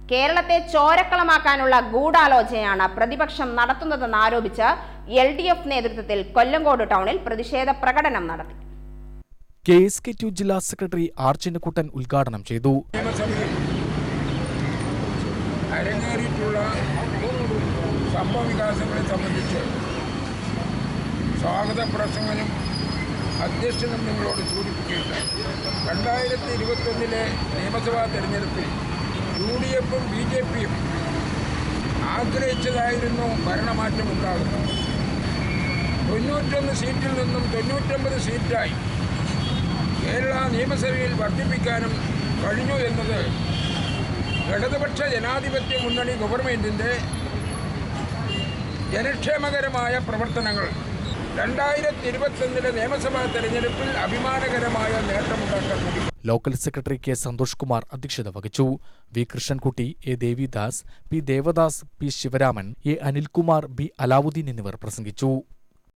കേരളത്തെ ചോരക്കളമാക്കാനുള്ള ഗൂഢാലോചനയാണ് പ്രതിപക്ഷം നടത്തുന്നതെന്ന് ആരോപിച്ച് എൽ ഡി എഫ് നേതൃത്വത്തിൽ കൊല്ലങ്കോട് ടൗണിൽ പ്രതിഷേധ പ്രകടനം നടത്തി കെ എസ് കെ ടു ജില്ലാ സെക്രട്ടറി ആർ ചിന്നക്കുട്ടൻ ഉദ്ഘാടനം ചെയ്തു നിയമസഭയിൽ അരങ്ങേറിയിട്ടുള്ള സംഭവ വികാസങ്ങളെ സംബന്ധിച്ച് സ്വാഗത പ്രസംഗനും അധ്യക്ഷനും നിങ്ങളോട് സൂചിപ്പിക്കുകയുണ്ടായി രണ്ടായിരത്തി ഇരുപത്തൊന്നിലെ നിയമസഭാ തെരഞ്ഞെടുപ്പിൽ യു ഡി എഫും ബി ജെ പിയും ആഗ്രഹിച്ചതായിരുന്നു ഭരണമാറ്റം ഉണ്ടാകുന്നത് തൊണ്ണൂറ്റൊന്ന് സീറ്റിൽ നിന്നും തൊണ്ണൂറ്റൊമ്പത് സീറ്റായി കേരള നിയമസഭയിൽ വർദ്ധിപ്പിക്കാനും കഴിഞ്ഞു എന്നത് ഇടതുപക്ഷ ജനാധിപത്യ മുന്നണി ഗവൺമെൻറ്റിൻ്റെ ജനക്ഷേമകരമായ പ്രവർത്തനങ്ങൾ രണ്ടായിരത്തി ഇരുപത്തൊന്നിലെ നിയമസഭാ തെരഞ്ഞെടുപ്പിൽ അഭിമാനകരമായ നേട്ടമുണ്ടാക്കാൻ കൂടി local secretary K Santhosh Kumar അധ്യക്ഷത വഹിച്ചു V Krishnankutty A Devidas P Devadas P Sivaraman A Anilkumar B Alauddin എന്നിവർ പ്രസംഗിച്ചു